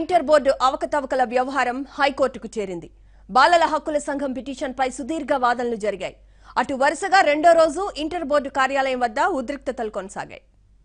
inter board అవకతవకల వ్యవహారం హైకోర్టుకు చేరింది బాలల హక్కుల సంఘం పిటిషన్పై సుదీర్ఘ వాదనలు జరిగాయి అటు వరుసగా రెండో రోజు ఇంటర్ బోర్డు కార్యాలయం వద్ద ఉద్రిక్తతలు కొనసాగాయి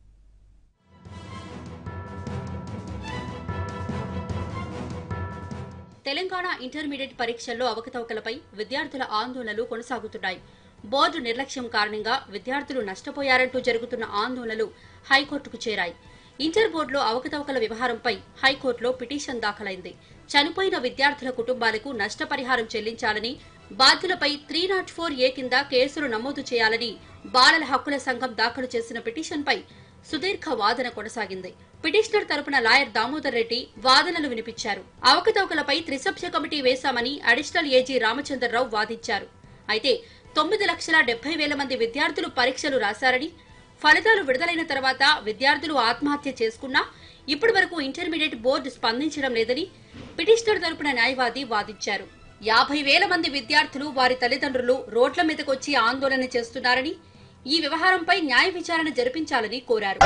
తెలంగాణ ఇంటర్మీడియట్ పరీక్షల్లో అవకతవకలపై విద్యార్థుల ఆందోళనలు కొనసాగుతున్నాయి బోర్డు నిర్లక్ష్యం కారణంగా విద్యార్థులు నష్టపోయారంటూ జరుగుతున్న ఆందోళనలు హైకోర్టుకు చేరాయి ఇంటర్ బోర్డులో అవకతవకల వ్యవహారంపై హైకోర్టులో పిటిషన్ దాఖలైంది చనిపోయిన విద్యార్థుల కుటుంబాలకు నష్టపరిహారం చెల్లించాలని బాధ్యులపై త్రీ నాట్ ఫోర్ ఏ కింద కేసులు నమోదు చేయాలని బాలల హక్కుల సంఘం దాఖలు చేసిన పిటిషన్పై సుదీర్ఘ వాదన కొనసాగింది పిటిషనర్ తరపున లాయర్ దామోదర్ రెడ్డి వాదనలు వినిపించారు అవకతవకలపై త్రిసభ్య కమిటీ వేశామని అడిషనల్ ఏజీ రామచంద్రరావు వాదించారు అయితే తొమ్మిది లక్షల డెబ్బై వేల మంది విద్యార్థులు పరీక్షలు రాశారని ఫలితాలు విడుదలైన తర్వాత విద్యార్థులు ఆత్మహత్య చేసుకున్నా ఇప్పటి వరకు ఇంటర్మీడియట్ బోర్డు స్పందించడం లేదని పిటిషనర్ తరపున న్యాయవాది వాదించారు యాభై వేల మంది విద్యార్థులు వారి తల్లిదండ్రులు రోడ్ల మీదకొచ్చి ఆందోళన చేస్తున్నారని ఈ వ్యవహారంపై న్యాయ విచారణ జరిపించాలని కోరారు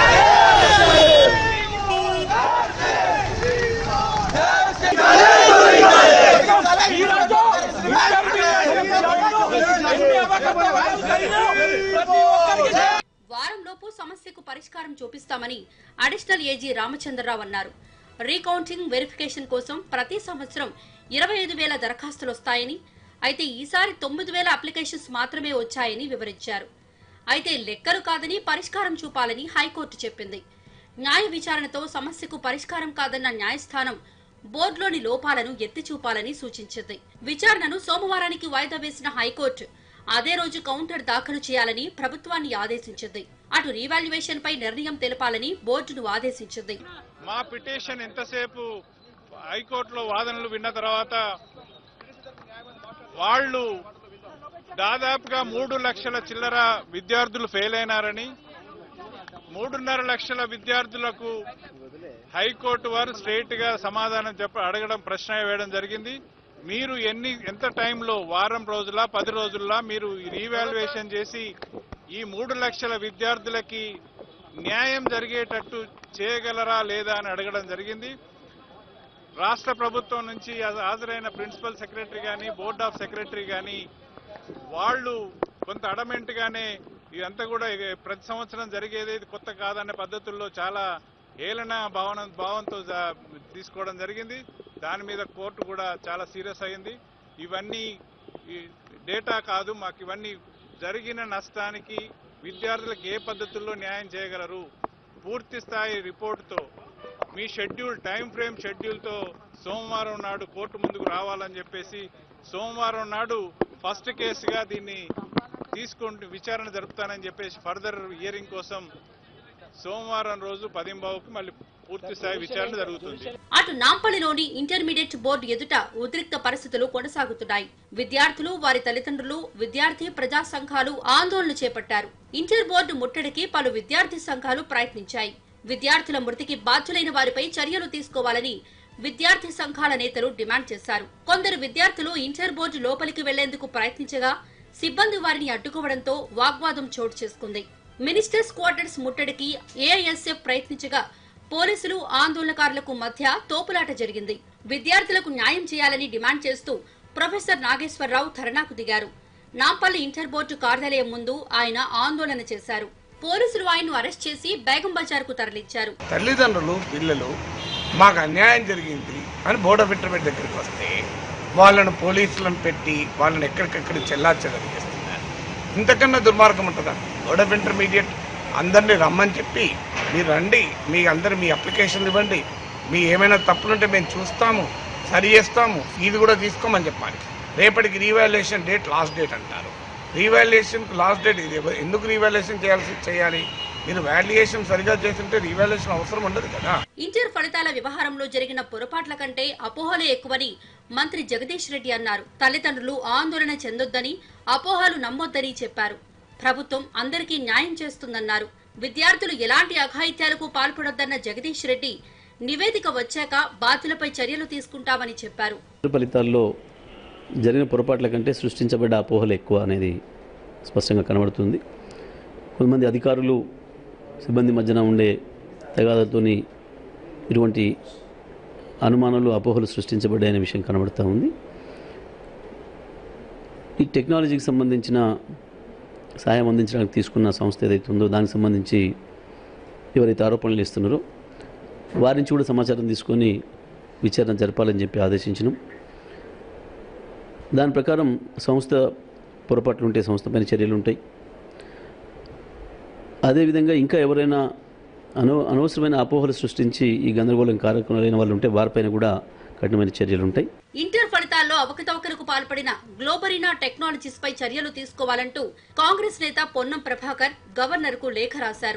వారంలోపు సమస్యకు పరిష్కారం చూపిస్తామని అడిషనల్ ఏజీ రామచంద్రరావు అన్నారు రీకౌంటింగ్ వెరిఫికేషన్ కోసం ప్రతి సంవత్సరం ఇరవై ఐదు వేల దరఖాస్తులు వస్తాయని అయితే ఈసారి తొమ్మిది వేల అప్లికేషన్స్ మాత్రమే వచ్చాయని వివరించారు అయితే లెక్కలు కాదని పరిష్కారం చూపాలని హైకోర్టు చెప్పింది న్యాయ విచారణతో సమస్యకు పరిష్కారం కాదన్న న్యాయస్థానం బోర్డులోని లోపాలను ఎత్తి చూపాలని సూచించింది విచారణను సోమవారానికి వాయిదా వేసిన హైకోర్టు అదే రోజు కౌంటర్ దాఖలు చేయాలని ప్రభుత్వాన్ని ఆదేశించింది అటు రీవాల్యుయేషన్ పై నిర్ణయం తెలపాలని బోర్డును ఆదేశించింది మా పిటిషన్ ఎంతసేపు హైకోర్టులో వాదనలు విన్న తర్వాత వాళ్ళు దాదాపుగా మూడు లక్షల చిల్లర విద్యార్థులు ఫెయిల్ అయినారని మూడున్నర లక్షల విద్యార్థులకు హైకోర్టు వారు స్ట్రైట్ గా సమాధానం చెప్ప అడగడం ప్రశ్న వేయడం జరిగింది మీరు ఎన్ని ఎంత టైంలో వారం రోజుల పది రోజుల్లో మీరు రీవాల్యుయేషన్ చేసి ఈ మూడు లక్షల విద్యార్థులకి న్యాయం జరిగేటట్టు చేయగలరా లేదా అని అడగడం జరిగింది రాష్ట్ర ప్రభుత్వం నుంచి హాజరైన ప్రిన్సిపల్ సెక్రటరీ కానీ బోర్డ్ ఆఫ్ సెక్రటరీ కానీ వాళ్ళు కొంత అడమెంట్ గానే ఇదంతా కూడా ఇక ప్రతి సంవత్సరం జరిగేది ఇది కొత్త కాదనే పద్ధతుల్లో చాలా ఏలన భావన భావంతో జా- తీసుకోవడం జరిగింది దాని మీద కోర్టు కూడా చాలా సీరియస్ అయింది ఇవన్నీ ఈ డేటా కాదు మాకు ఇవన్నీ జరిగిన నష్టానికి విద్యార్థులకు ఏ పద్ధతుల్లో న్యాయం చేయగలరు పూర్తి స్థాయి రిపోర్టుతో మీ షెడ్యూల్ టైం ఫ్రేమ్ షెడ్యూల్తో సోమవారం నాడు కోర్టు ముందుకు రావాలని చెప్పేసి సోమవారం నాడు ఫస్ట్ కేసుగా దీన్ని తీసుకుంటూ విచారణ జరుపుతానని చెప్పేసి ఫర్దర్ హియరింగ్ కోసం సోమవారం రోజు పదింబావుకి మళ్ళీ పూర్తి స్థాయి విచారణ జరుగుతుంది అటు నాంపల్లిలోని ఇంటర్మీడియట్ బోర్డు ఎదుట ఉద్రిక్త పరిస్థితులు కొనసాగుతున్నాయి విద్యార్థులు వారి తల్లిదండ్రులు విద్యార్థి ప్రజా సంఘాలు ఆందోళన చేపట్టారు ఇంటర్ బోర్డు ముట్టడికి పలు విద్యార్థి సంఘాలు ప్రయత్నించాయి విద్యార్థుల మృతికి బాధ్యులైన వారిపై చర్యలు తీసుకోవాలని విద్యార్థి సంఘాల నేతలు డిమాండ్ చేశారు కొందరు విద్యార్థులు ఇంటర్ బోర్డు లోపలికి వెళ్లేందుకు ప్రయత్నించగా సిబ్బంది వారిని అడ్డుకోవడంతో వాగ్వాదం చోటు చేసుకుంది మినిస్టర్స్ క్వార్టర్స్ ముట్టడికి ఏఐఎస్ఎఫ్ ప్రయత్నించగా పోలీసులు ఆందోళనకారులకు మధ్య తోపులాట జరిగింది విద్యార్థులకు న్యాయం చేయాలని డిమాండ్ చేస్తూ ప్రొఫెసర్ నాగేశ్వరరావు ధర్నాకు దిగారు నాంపల్లి ఇంటర్ బోర్డు కార్యాలయం ముందు ఆయన ఆందోళన చేశారు పోలీసులు ఆయన్ను అరెస్ట్ చేసి బేగం బజార్కు తరలించారు తల్లిదండ్రులు పిల్లలు మాకు అన్యాయం జరిగింది అని బోర్డ్ ఆఫ్ ఇంటర్మీడియట్ దగ్గరికి వస్తే వాళ్ళను పోలీసులను పెట్టి వాళ్ళని ఎక్కడికెక్కడ చెల్లాచెదరు చేస్తున్నారు ఇంతకన్నా దుర్మార్గం ఉంటుందా బోర్డ్ ఆఫ్ ఇంటర్మీడియట్ అందరినీ రమ్మని చెప్పి మీరు రండి మీ అందరు మీ అప్లికేషన్ ఇవ్వండి మీ ఏమైనా తప్పులుంటే మేము చూస్తాము సరి చేస్తాము ఇది కూడా తీసుకోమని చెప్పాలి రేపటికి రీవాల్యుయేషన్ డేట్ లాస్ట్ డేట్ అంటారు రీవాల్యుయేషన్ లాస్ట్ డేట్ ఇది ఎవ- ఎందుకు రీవాల్యుయేషన్ చేయాల్సి చేయాలి మీరు వాల్యుయేషన్ సరిగా చేస్తుంటే రీవాల్యుయేషన్ అవసరం ఉండదు కదా ఇంటర్ ఫలితాల వ్యవహారంలో జరిగిన పొరపాట్ల కంటే అపోహలే ఎక్కువని మంత్రి జగదీష్ రెడ్డి అన్నారు తల్లిదండ్రులు ఆందోళన చెందొద్దని అపోహలు నమ్మొద్దని చెప్పారు ప్రభుత్వం అందరికీ న్యాయం చేస్తుందన్నారు విద్యార్థులు ఎలాంటి అఘాయిత్యాలకు పాల్పడొద్దన్న జగదీష్ రెడ్డి నివేదిక వచ్చాక బాధ్యులపై చర్యలు తీసుకుంటామని చెప్పారు ఫలితాల్లో జరిగిన పొరపాట్ల కంటే సృష్టించబడ్డ అపోహలు ఎక్కువ అనేది స్పష్టంగా కనబడుతుంది కొంతమంది అధికారులు సిబ్బంది మధ్యన ఉండే తగాదతోని ఇటువంటి అనుమానాలు అపోహలు సృష్టించబడ్డాయనే విషయం కనబడుతూ ఉంది ఈ టెక్నాలజీకి సంబంధించిన సహాయం అందించడానికి తీసుకున్న సంస్థ ఏదైతే ఉందో దానికి సంబంధించి ఎవరైతే ఆరోపణలు ఇస్తున్నారో వారి నుంచి కూడా సమాచారం తీసుకొని విచారణ జరపాలని చెప్పి ఆదేశించినాం దాని ప్రకారం సంస్థ పొరపాట్లు ఉంటే సంస్థపైన చర్యలు ఉంటాయి అదేవిధంగా ఇంకా ఎవరైనా అనవ అనవసరమైన అపోహలు సృష్టించి ఈ గందరగోళం కారకులైన వాళ్ళు ఉంటే వారిపైన కూడా కఠినమైన చర్యలు ఉంటాయి ఇంటర్ ఫలితాల్లో అవకతవకలకు పాల్పడిన గ్లోబరీనా టెక్నాలజీస్ పై చర్యలు తీసుకోవాలంటూ కాంగ్రెస్ నేత పొన్నం ప్రభాకర్ గవర్నర్ కు లేఖ రాశారు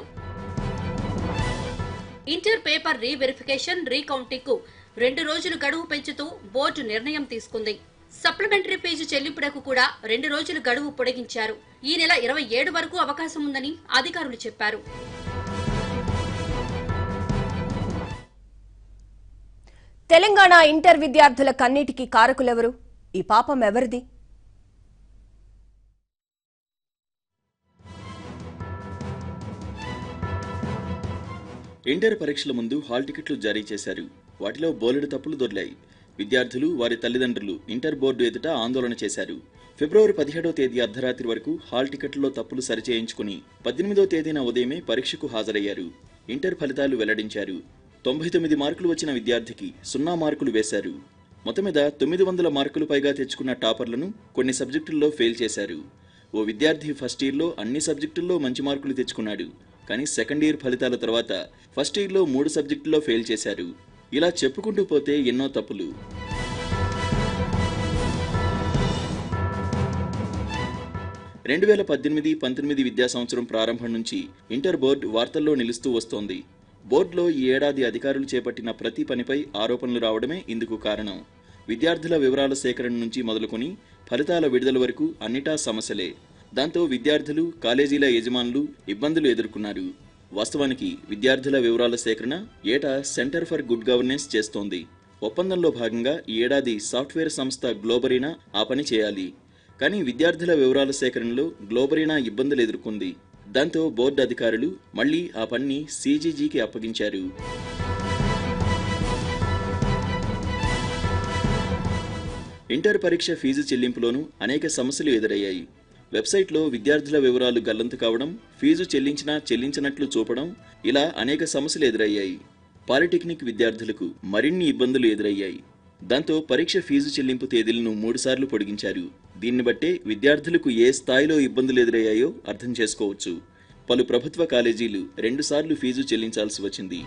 ఇంటర్ పేపర్ రీవెరిఫికేషన్ రీకౌంటింగ్ కు రెండు రోజులు గడువు పెంచుతూ బోర్డు నిర్ణయం తీసుకుంది సప్లిమెంటరీ ఫీజు చెల్లింపునకు కూడా రెండు రోజులు గడువు పొడిగించారు ఈ నెల ఇరవై ఏడు వరకు అవకాశం ఉందని అధికారులు చెప్పారు తెలంగాణ ఇంటర్ విద్యార్థుల కన్నీటికి కారకులెవరు ఈ పాపం ఎవరిది ఇంటర్ పరీక్షల ముందు హాల్ టికెట్లు జారీ చేశారు వాటిలో బోలెడు తప్పులు దొర్లాయి విద్యార్థులు వారి తల్లిదండ్రులు ఇంటర్ బోర్డు ఎదుట ఆందోళన చేశారు ఫిబ్రవరి పదిహేడవ తేదీ అర్ధరాత్రి వరకు హాల్ టికెట్లలో తప్పులు సరిచేయించుకుని పద్దెనిమిదో తేదీన ఉదయమే పరీక్షకు హాజరయ్యారు ఇంటర్ ఫలితాలు వెల్లడించారు తొంభై తొమ్మిది మార్కులు వచ్చిన విద్యార్థికి సున్నా మార్కులు వేశారు మొత్తం మీద తొమ్మిది వందల మార్కులు పైగా తెచ్చుకున్న టాపర్లను కొన్ని సబ్జెక్టుల్లో ఫెయిల్ చేశారు ఓ విద్యార్థి ఫస్ట్ ఇయర్లో అన్ని సబ్జెక్టుల్లో మంచి మార్కులు తెచ్చుకున్నాడు కానీ సెకండ్ ఇయర్ ఫలితాల తర్వాత ఫస్ట్ ఇయర్లో మూడు సబ్జెక్టుల్లో ఫెయిల్ చేశారు ఇలా చెప్పుకుంటూ పోతే ఎన్నో తప్పులు రెండు వేల పద్దెనిమిది పంతొమ్మిది విద్యా సంవత్సరం ప్రారంభం నుంచి ఇంటర్ బోర్డు వార్తల్లో నిలుస్తూ వస్తోంది బోర్డులో ఈ ఏడాది అధికారులు చేపట్టిన ప్రతి పనిపై ఆరోపణలు రావడమే ఇందుకు కారణం విద్యార్థుల వివరాల సేకరణ నుంచి మొదలుకొని ఫలితాల విడుదల వరకు అన్నిటా సమస్యలే దాంతో విద్యార్థులు కాలేజీల యజమానులు ఇబ్బందులు ఎదుర్కొన్నారు వాస్తవానికి విద్యార్థుల వివరాల సేకరణ ఏటా సెంటర్ ఫర్ గుడ్ గవర్నెన్స్ చేస్తోంది ఒప్పందంలో భాగంగా ఈ ఏడాది సాఫ్ట్వేర్ సంస్థ గ్లోబరీనా ఆ పని చేయాలి కానీ విద్యార్థుల వివరాల సేకరణలో గ్లోబరీనా ఇబ్బందులు ఎదుర్కొంది దాంతో బోర్డు అధికారులు మళ్లీ ఆ పనిని సీజీజీకి అప్పగించారు ఇంటర్ పరీక్ష ఫీజు చెల్లింపులోనూ అనేక సమస్యలు ఎదురయ్యాయి వెబ్సైట్లో విద్యార్థుల వివరాలు గల్లంతు కావడం ఫీజు చెల్లించినా చెల్లించినట్లు చూపడం ఇలా అనేక సమస్యలు ఎదురయ్యాయి పాలిటెక్నిక్ విద్యార్థులకు మరిన్ని ఇబ్బందులు ఎదురయ్యాయి దాంతో పరీక్ష ఫీజు చెల్లింపు తేదీలను మూడుసార్లు పొడిగించారు దీన్ని బట్టే విద్యార్థులకు ఏ స్థాయిలో ఇబ్బందులు ఎదురయ్యాయో అర్థం చేసుకోవచ్చు పలు ప్రభుత్వ కాలేజీలు రెండుసార్లు ఫీజు చెల్లించాల్సి వచ్చింది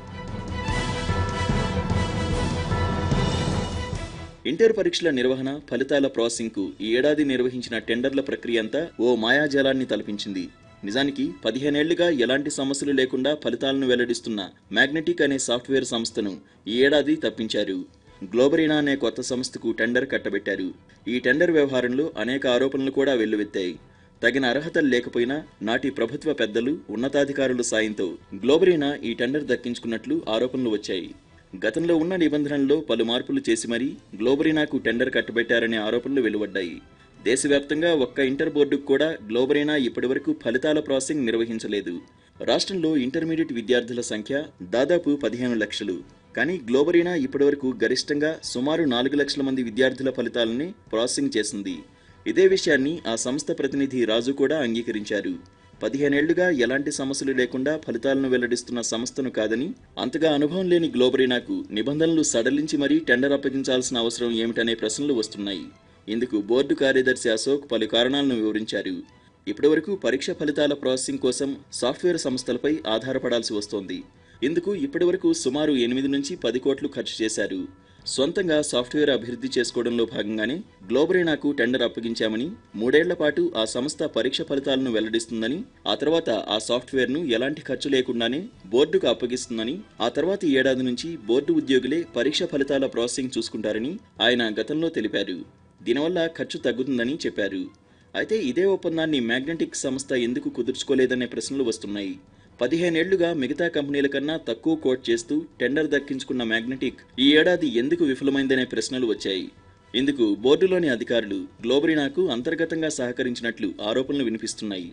ఇంటర్ పరీక్షల నిర్వహణ ఫలితాల ప్రాసెసింగ్కు ఈ ఏడాది నిర్వహించిన టెండర్ల ప్రక్రియ అంతా ఓ మాయాజాలాన్ని తలపించింది నిజానికి పదిహేనేళ్లుగా ఎలాంటి సమస్యలు లేకుండా ఫలితాలను వెల్లడిస్తున్న మ్యాగ్నెటిక్ అనే సాఫ్ట్వేర్ సంస్థను ఈ ఏడాది తప్పించారు గ్లోబరీనా అనే కొత్త సంస్థకు టెండర్ కట్టబెట్టారు ఈ టెండర్ వ్యవహారంలో అనేక ఆరోపణలు కూడా వెల్లువెత్తాయి తగిన అర్హతలు లేకపోయినా నాటి ప్రభుత్వ పెద్దలు ఉన్నతాధికారుల సాయంతో గ్లోబరీనా ఈ టెండర్ దక్కించుకున్నట్లు ఆరోపణలు వచ్చాయి గతంలో ఉన్న నిబంధనల్లో పలు మార్పులు చేసి మరీ గ్లోబరీనాకు టెండర్ కట్టబెట్టారనే ఆరోపణలు వెలువడ్డాయి దేశవ్యాప్తంగా ఒక్క ఇంటర్ బోర్డుకు కూడా గ్లోబరీనా ఇప్పటివరకు ఫలితాల ప్రాసెసింగ్ నిర్వహించలేదు రాష్ట్రంలో ఇంటర్మీడియట్ విద్యార్థుల సంఖ్య దాదాపు పదిహేను లక్షలు కానీ గ్లోబరీనా ఇప్పటివరకు గరిష్టంగా సుమారు నాలుగు లక్షల మంది విద్యార్థుల ఫలితాలని ప్రాసెసింగ్ చేసింది ఇదే విషయాన్ని ఆ సంస్థ ప్రతినిధి రాజు కూడా అంగీకరించారు పదిహేనేళ్లుగా ఎలాంటి సమస్యలు లేకుండా ఫలితాలను వెల్లడిస్తున్న సంస్థను కాదని అంతగా అనుభవం లేని గ్లోబరీనాకు నిబంధనలు సడలించి మరీ టెండర్ అప్పగించాల్సిన అవసరం ఏమిటనే ప్రశ్నలు వస్తున్నాయి ఇందుకు బోర్డు కార్యదర్శి అశోక్ పలు కారణాలను వివరించారు ఇప్పటివరకు పరీక్ష ఫలితాల ప్రాసెసింగ్ కోసం సాఫ్ట్వేర్ సంస్థలపై ఆధారపడాల్సి వస్తోంది ఇందుకు ఇప్పటివరకు సుమారు ఎనిమిది నుంచి పది కోట్లు ఖర్చు చేశారు సొంతంగా సాఫ్ట్వేర్ అభివృద్ధి చేసుకోవడంలో భాగంగానే గ్లోబరీనాకు టెండర్ అప్పగించామని మూడేళ్ల పాటు ఆ సంస్థ పరీక్ష ఫలితాలను వెల్లడిస్తుందని ఆ తర్వాత ఆ సాఫ్ట్వేర్ను ఎలాంటి ఖర్చు లేకుండానే బోర్డుకు అప్పగిస్తుందని ఆ తర్వాత ఏడాది నుంచి బోర్డు ఉద్యోగులే పరీక్ష ఫలితాల ప్రాసెసింగ్ చూసుకుంటారని ఆయన గతంలో తెలిపారు దీనివల్ల ఖర్చు తగ్గుతుందని చెప్పారు అయితే ఇదే ఒప్పందాన్ని మ్యాగ్నెటిక్ సంస్థ ఎందుకు కుదుర్చుకోలేదనే ప్రశ్నలు వస్తున్నాయి పదిహేనేళ్లుగా మిగతా కంపెనీల కన్నా తక్కువ కోట్ చేస్తూ టెండర్ దక్కించుకున్న మ్యాగ్నెటిక్ ఈ ఏడాది ఎందుకు విఫలమైందనే ప్రశ్నలు వచ్చాయి ఇందుకు బోర్డులోని అధికారులు గ్లోబరీనాకు అంతర్గతంగా సహకరించినట్లు ఆరోపణలు వినిపిస్తున్నాయి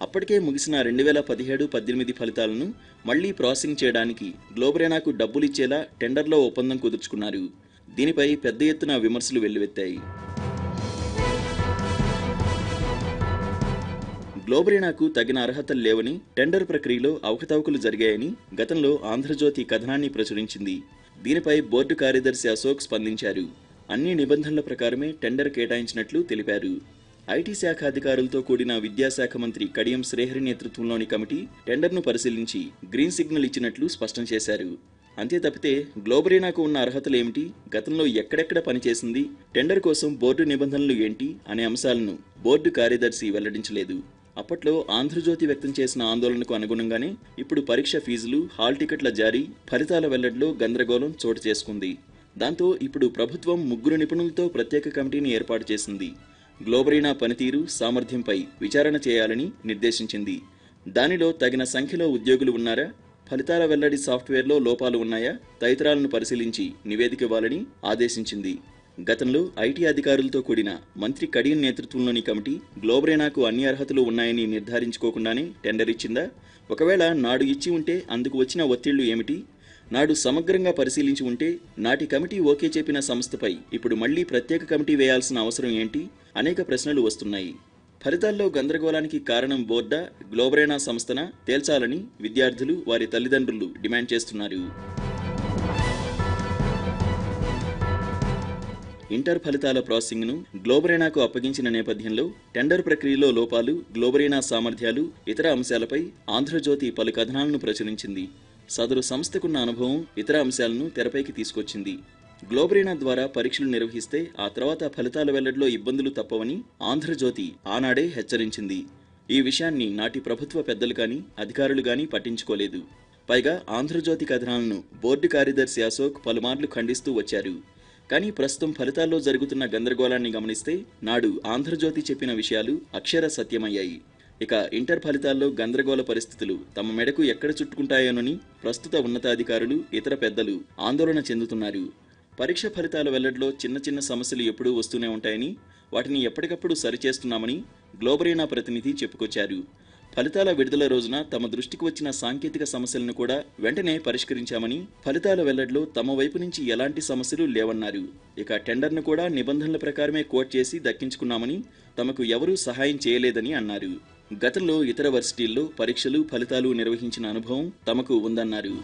అప్పటికే ముగిసిన రెండు వేల పదిహేడు పద్దెనిమిది ఫలితాలను మళ్లీ ప్రాసెసింగ్ చేయడానికి గ్లోబరేనాకు డబ్బులిచ్చేలా టెండర్లో ఒప్పందం కుదుర్చుకున్నారు దీనిపై పెద్ద ఎత్తున విమర్శలు వెల్లువెత్తాయి గ్లోబరేనాకు తగిన అర్హతలు లేవని టెండర్ ప్రక్రియలో అవకతవకలు జరిగాయని గతంలో ఆంధ్రజ్యోతి కథనాన్ని ప్రచురించింది దీనిపై బోర్డు కార్యదర్శి అశోక్ స్పందించారు అన్ని నిబంధనల ప్రకారమే టెండర్ కేటాయించినట్లు తెలిపారు ఐటీ శాఖ అధికారులతో కూడిన విద్యాశాఖ మంత్రి కడియం శ్రీహరి నేతృత్వంలోని కమిటీ టెండర్ను పరిశీలించి గ్రీన్ సిగ్నల్ ఇచ్చినట్లు స్పష్టం చేశారు అంతే తప్పితే గ్లోబరీనాకు ఉన్న అర్హతలు ఏమిటి గతంలో ఎక్కడెక్కడ పనిచేసింది టెండర్ కోసం బోర్డు నిబంధనలు ఏంటి అనే అంశాలను బోర్డు కార్యదర్శి వెల్లడించలేదు అప్పట్లో ఆంధ్రజ్యోతి వ్యక్తం చేసిన ఆందోళనకు అనుగుణంగానే ఇప్పుడు పరీక్ష ఫీజులు హాల్ టికెట్ల జారీ ఫలితాల వెల్లడిలో గందరగోళం చోటు చేసుకుంది దాంతో ఇప్పుడు ప్రభుత్వం ముగ్గురు నిపుణులతో ప్రత్యేక కమిటీని ఏర్పాటు చేసింది గ్లోబరీనా పనితీరు సామర్థ్యంపై విచారణ చేయాలని నిర్దేశించింది దానిలో తగిన సంఖ్యలో ఉద్యోగులు ఉన్నారా ఫలితాల వెల్లడి సాఫ్ట్వేర్లో లోపాలు ఉన్నాయా తదితరాలను పరిశీలించి నివేదిక ఇవ్వాలని ఆదేశించింది గతంలో ఐటీ అధికారులతో కూడిన మంత్రి కడియం నేతృత్వంలోని కమిటీ గ్లోబరేనాకు అన్ని అర్హతలు ఉన్నాయని నిర్ధారించుకోకుండానే టెండర్ ఇచ్చిందా ఒకవేళ నాడు ఇచ్చి ఉంటే అందుకు వచ్చిన ఒత్తిళ్లు ఏమిటి నాడు సమగ్రంగా పరిశీలించి ఉంటే నాటి కమిటీ ఓకే చెప్పిన సంస్థపై ఇప్పుడు మళ్లీ ప్రత్యేక కమిటీ వేయాల్సిన అవసరం ఏంటి అనేక ప్రశ్నలు వస్తున్నాయి ఫలితాల్లో గందరగోళానికి కారణం బోర్డా గ్లోబరేనా సంస్థన తేల్చాలని విద్యార్థులు వారి తల్లిదండ్రులు డిమాండ్ చేస్తున్నారు ఇంటర్ ఫలితాల ప్రాసెసింగ్ను గ్లోబరేనాకు అప్పగించిన నేపథ్యంలో టెండర్ ప్రక్రియలో లోపాలు గ్లోబరేనా సామర్థ్యాలు ఇతర అంశాలపై ఆంధ్రజ్యోతి పలు కథనాలను ప్రచురించింది సదరు సంస్థకున్న అనుభవం ఇతర అంశాలను తెరపైకి తీసుకొచ్చింది గ్లోబరీనా ద్వారా పరీక్షలు నిర్వహిస్తే ఆ తర్వాత ఫలితాల వెల్లడిలో ఇబ్బందులు తప్పవని ఆంధ్రజ్యోతి ఆనాడే హెచ్చరించింది ఈ విషయాన్ని నాటి ప్రభుత్వ పెద్దలు కానీ అధికారులు కానీ పట్టించుకోలేదు పైగా ఆంధ్రజ్యోతి కథనాలను బోర్డు కార్యదర్శి అశోక్ పలుమార్లు ఖండిస్తూ వచ్చారు కానీ ప్రస్తుతం ఫలితాల్లో జరుగుతున్న గందరగోళాన్ని గమనిస్తే నాడు ఆంధ్రజ్యోతి చెప్పిన విషయాలు అక్షర సత్యమయ్యాయి ఇక ఇంటర్ ఫలితాల్లో గందరగోళ పరిస్థితులు తమ మెడకు ఎక్కడ చుట్టుకుంటాయోనని ప్రస్తుత ఉన్నతాధికారులు ఇతర పెద్దలు ఆందోళన చెందుతున్నారు పరీక్ష ఫలితాల వెల్లడిలో చిన్న చిన్న సమస్యలు ఎప్పుడూ వస్తూనే ఉంటాయని వాటిని ఎప్పటికప్పుడు సరిచేస్తున్నామని గ్లోబరీనా ప్రతినిధి చెప్పుకొచ్చారు ఫలితాల విడుదల రోజున తమ దృష్టికి వచ్చిన సాంకేతిక సమస్యలను కూడా వెంటనే పరిష్కరించామని ఫలితాల వెల్లడిలో తమ వైపు నుంచి ఎలాంటి సమస్యలు లేవన్నారు ఇక టెండర్ను కూడా నిబంధనల ప్రకారమే కోట్ చేసి దక్కించుకున్నామని తమకు ఎవరూ సహాయం చేయలేదని అన్నారు గతంలో ఇతర వర్సిటీల్లో పరీక్షలు ఫలితాలు నిర్వహించిన అనుభవం తమకు ఉందన్నారు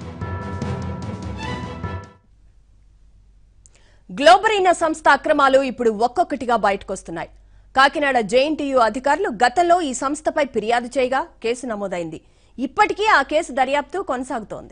గ్లోబరీనా సంస్థ అక్రమాలు ఇప్పుడు ఒక్కొక్కటిగా బయటకొస్తున్నాయి కాకినాడ జేఎన్టీయూ అధికారులు గతంలో ఈ సంస్థపై ఫిర్యాదు చేయగా కేసు నమోదైంది ఇప్పటికీ ఆ కేసు దర్యాప్తు కొనసాగుతోంది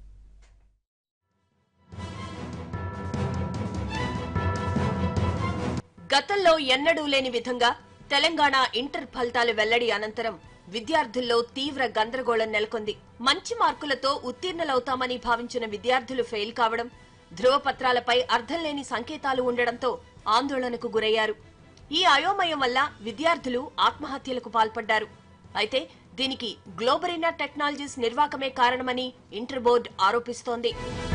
గతంలో ఎన్నడూ లేని విధంగా తెలంగాణ ఇంటర్ ఫలితాలు వెల్లడి అనంతరం విద్యార్థుల్లో తీవ్ర గందరగోళం నెలకొంది మంచి మార్కులతో ఉత్తీర్ణులవుతామని భావించిన విద్యార్థులు ఫెయిల్ కావడం ధృవపత్రాలపై అర్థం లేని సంకేతాలు ఉండడంతో ఆందోళనకు గురయ్యారు ఈ అయోమయం వల్ల విద్యార్థులు ఆత్మహత్యలకు పాల్పడ్డారు అయితే దీనికి గ్లోబరీనా టెక్నాలజీస్ నిర్వాకమే కారణమని ఇంటర్ బోర్డు ఆరోపిస్తోంది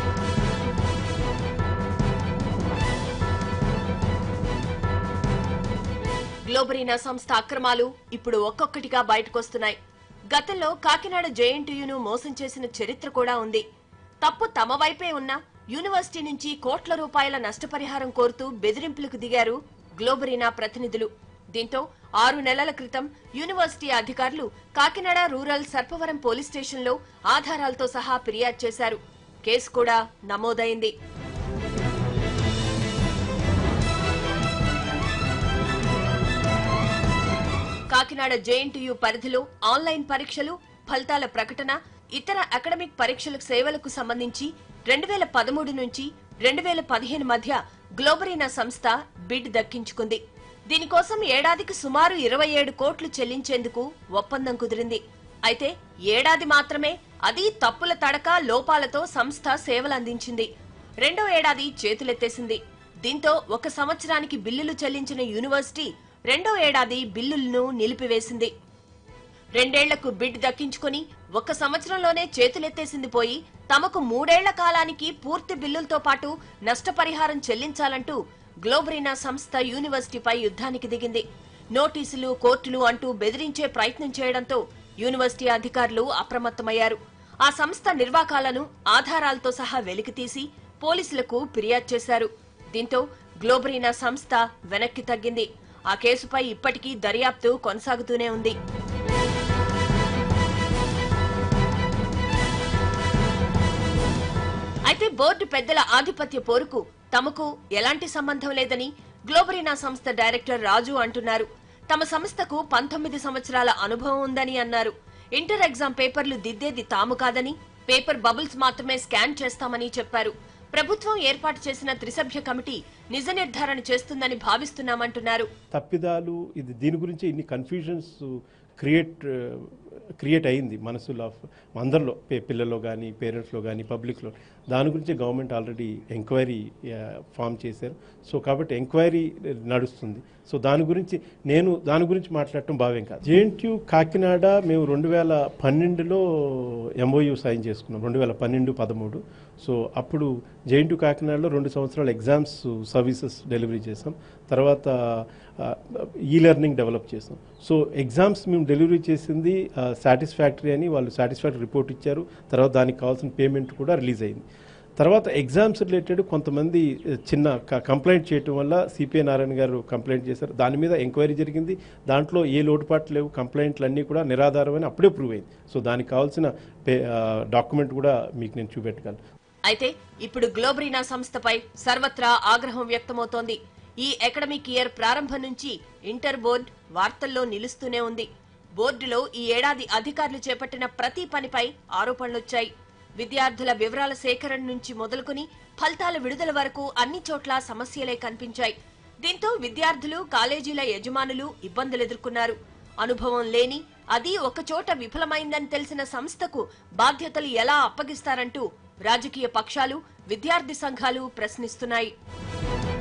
గ్లోబరీనా సంస్థ అక్రమాలు ఇప్పుడు ఒక్కొక్కటిగా బయటకొస్తున్నాయి గతంలో కాకినాడ జేఎన్టీయూను మోసం చేసిన చరిత్ర కూడా ఉంది తప్పు తమ వైపే ఉన్న యూనివర్సిటీ నుంచి కోట్ల రూపాయల నష్టపరిహారం కోరుతూ బెదిరింపులకు దిగారు గ్లోబరీనా ప్రతినిధులు దీంతో ఆరు నెలల క్రితం యూనివర్సిటీ అధికారులు కాకినాడ రూరల్ సర్పవరం పోలీస్ స్టేషన్లో ఆధారాలతో సహా ఫిర్యాదు చేశారు కేసు కూడా నమోదైంది కాకినాడ జేఎన్టీయూ పరిధిలో ఆన్లైన్ పరీక్షలు ఫలితాల ప్రకటన ఇతర అకాడమిక్ పరీక్షల సేవలకు సంబంధించి రెండు వేల పదమూడు నుంచి రెండు వేల పదిహేను మధ్య గ్లోబరీనా సంస్థ బిడ్ దక్కించుకుంది దీనికోసం ఏడాదికి సుమారు ఇరవై ఏడు కోట్లు చెల్లించేందుకు ఒప్పందం కుదిరింది అయితే ఏడాది మాత్రమే అది తప్పుల తడక లోపాలతో సంస్థ సేవలందించింది రెండో ఏడాది చేతులెత్తేసింది దీంతో ఒక సంవత్సరానికి బిల్లులు చెల్లించిన యూనివర్సిటీ రెండో ఏడాది బిల్లులను నిలిపివేసింది రెండేళ్లకు బిడ్ దక్కించుకుని ఒక్క సంవత్సరంలోనే చేతులెత్తేసింది పోయి తమకు మూడేళ్ల కాలానికి పూర్తి బిల్లులతో పాటు నష్టపరిహారం చెల్లించాలంటూ గ్లోబరీనా సంస్థ యూనివర్సిటీపై యుద్ధానికి దిగింది నోటీసులు కోర్టులు అంటూ బెదిరించే ప్రయత్నం చేయడంతో యూనివర్సిటీ అధికారులు అప్రమత్తమయ్యారు ఆ సంస్థ నిర్వాకాలను ఆధారాలతో సహా వెలికితీసి పోలీసులకు ఫిర్యాదు చేశారు దీంతో గ్లోబరీనా సంస్థ వెనక్కి తగ్గింది ఆ కేసుపై ఇప్పటికీ దర్యాప్తు కొనసాగుతూనే ఉంది అయితే బోర్డు పెద్దల ఆధిపత్య పోరుకు తమకు ఎలాంటి సంబంధం లేదని గ్లోబరీనా సంస్థ డైరెక్టర్ రాజు అంటున్నారు తమ సంస్థకు పంతొమ్మిది సంవత్సరాల అనుభవం ఉందని అన్నారు ఇంటర్ ఎగ్జామ్ పేపర్లు దిద్దేది తాము కాదని పేపర్ బబుల్స్ మాత్రమే స్కాన్ చేస్తామని చెప్పారు ప్రభుత్వం ఏర్పాటు చేసిన త్రిసభ్య కమిటీ నిజ నిర్ధారణ చేస్తుందని భావిస్తున్నామంటున్నారు తప్పిదాలు ఇది దీని గురించి ఇన్ని కన్ఫ్యూజన్స్ క్రియేట్ క్రియేట్ అయింది మనసులో అందరిలో పే- పిల్లల్లో కానీ పేరెంట్స్లో కానీ పబ్లిక్లో దాని గురించి గవర్నమెంట్ ఆల్రెడీ ఎంక్వైరీ ఫామ్ చేశారు సో కాబట్టి ఎంక్వైరీ నడుస్తుంది సో దాని గురించి నేను దాని గురించి మాట్లాడటం భావ్యం కాదు జేఎన్టీయూ కాకినాడ మేము రెండు వేల పన్నెండులో ఎంఓయూ సైన్ చేసుకున్నాం రెండు వేల పన్నెండు పదమూడు సో అప్పుడు జేఎన్టీయూ కాకినాడలో రెండు సంవత్సరాలు ఎగ్జామ్స్ సర్వీసెస్ డెలివరీ చేసాం తర్వాత ఈ లెర్నింగ్ డెవలప్ చేసాం సో ఎగ్జామ్స్ మేము డెలివరీ చేసింది సాటిస్ఫాక్టరీ అని వాళ్ళు సాటిస్ఫాక్టరీ రిపోర్ట్ ఇచ్చారు తర్వాత దానికి కావాల్సిన పేమెంట్ కూడా రిలీజ్ అయింది తర్వాత ఎగ్జామ్స్ రిలేటెడ్ కొంతమంది ఆ, చిన్న కంప్లైంట్ చేయటం వల్ల సిపిఐ నారాయణ గారు కంప్లైంట్ చేశారు దాని మీద ఎంక్వైరీ జరిగింది దాంట్లో ఏ లోటుపాట్లు లేవు కంప్లైంట్లు అన్నీ కూడా నిరాధారమని అప్పుడే ప్రూవ్ అయింది సో దానికి కావాల్సిన డాక్యుమెంట్ కూడా మీకు నేను చూపెట్టగలను అయితే ఇప్పుడు గ్లోబరీనా సంస్థపై సర్వత్రా ఆగ్రహం వ్యక్తమవుతోంది ఈ అకాడమిక్ ఇయర్ ప్రారంభం నుంచి ఇంటర్ బోర్డ్ వార్తల్లో నిలుస్తూనే ఉంది బోర్డులో ఈ ఏడాది అధికారులు చేపట్టిన ప్రతి పనిపై ఆరోపణలొచ్చాయి విద్యార్థుల వివరాల సేకరణ నుంచి మొదలుకుని ఫలితాల విడుదల వరకు అన్ని చోట్ల సమస్యలే కనిపించాయి దీంతో విద్యార్థులు కాలేజీల యజమానులు ఇబ్బందులు ఎదుర్కొన్నారు అనుభవం లేని అది ఒకచోట విఫలమైందని తెలిసిన సంస్థకు బాధ్యతలు ఎలా అప్పగిస్తారంటూ రాజకీయ పక్షాలు విద్యార్థి సంఘాలు ప్రశ్నిస్తున్నాయి